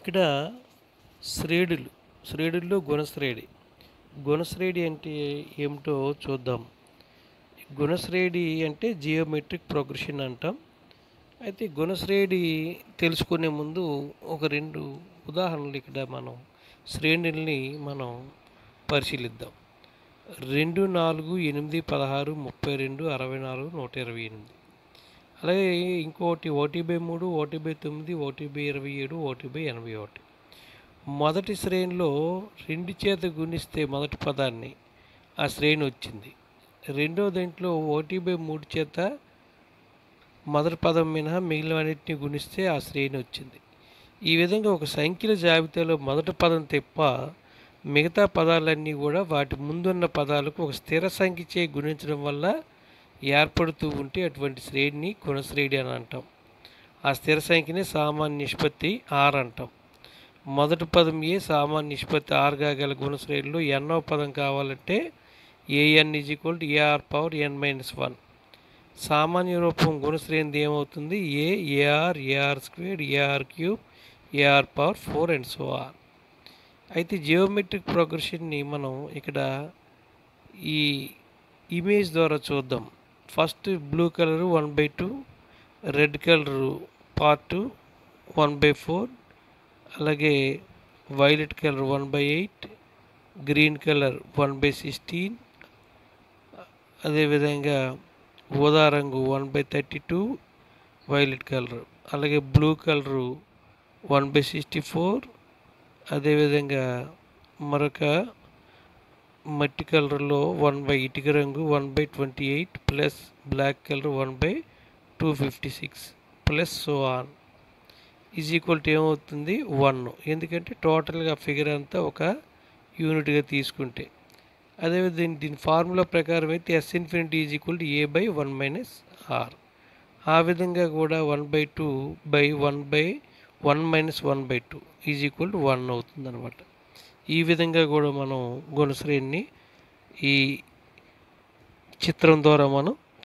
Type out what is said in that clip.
ఇక్కడ శ్రేణులు శ్రేణుల్లో గుణశ్రేణి గుణశ్రేణి అంటే ఏమిటో చూద్దాం గుణశ్రేణి అంటే జియోమెట్రిక్ ప్రోగ్రెషన్ అంటాం అయితే గుణశ్రేణి తెలుసుకునే ముందు ఒక రెండు ఉదాహరణలు ఇక్కడ మనం శ్రేణుల్ని మనం పరిశీలిద్దాం రెండు నాలుగు ఎనిమిది పదహారు ముప్పై రెండు అరవై నాలుగు నూట ఇరవై ఎనిమిది అలాగే ఇంకోటి ఒకటి బై మూడు ఒకటి బై తొమ్మిది ఒకటి బై ఇరవై ఏడు ఒకటి బై ఎనభై ఒకటి మొదటి శ్రేణిలో రెండు చేత గుణిస్తే మొదటి పదాన్ని ఆ శ్రేణి వచ్చింది రెండో దాంట్లో ఒకటి బై మూడు చేత మొదటి పదం మినహా మిగిలినన్నింటినీ గుణిస్తే ఆ శ్రేణి వచ్చింది ఈ విధంగా ఒక సంఖ్యల జాబితాలో మొదటి పదం తప్ప మిగతా పదాలన్నీ కూడా వాటి ముందున్న పదాలకు ఒక స్థిర సంఖ్యచే గుణించడం వల్ల ఏర్పడుతూ ఉంటే అటువంటి శ్రేణిని గుణశ్రేణి అని అంటాం ఆ స్థిర సంఖ్యని సామాన్య నిష్పత్తి ఆర్ అంటాం మొదటి పదం ఏ సామాన్య నిష్పత్తి ఆర్ గల గుణశ్రేణిలో ఎన్నో పదం కావాలంటే a n is equal to a r power n minus one సామాన్య రూపం గుణశ్రేణి ఏమవుతుంది a a r a r square a r cube a r power four and so r అయితే జియోమెట్రిక్ ప్రోగ్రెషన్ని మనం ఇక్కడ ఈ ఇమేజ్ ద్వారా చూద్దాం first blue colour one by two red colour part one by four అలాగే violet colour one by eight green colour one by sixteen అదేవిధంగా ఊదా రంగు one by thirty two violet colour అలాగే blue colour one by sixty four అదేవిధంగా మరొక మట్టి కలర్లో one by ఇటుక రంగు one by twenty eight plus black colour one by two fifty six plus so on is equal to ఏమవుతుంది one ఎందుకంటే టోటల్గా ఫిగర్ అంతా ఒక యూనిట్గా తీసుకుంటే అదేవిధంగా దీని దీని ఫార్ములా ప్రకారం అయితే S infinity is equal to a by one minus r ఆ విధంగా కూడా one by two by one by one minus one by two is equal to one అవుతుంది అనమాట ఈ విధంగా కూడా మనం గుణశ్రేణిని ఈ చిత్రం ద్వారా మనం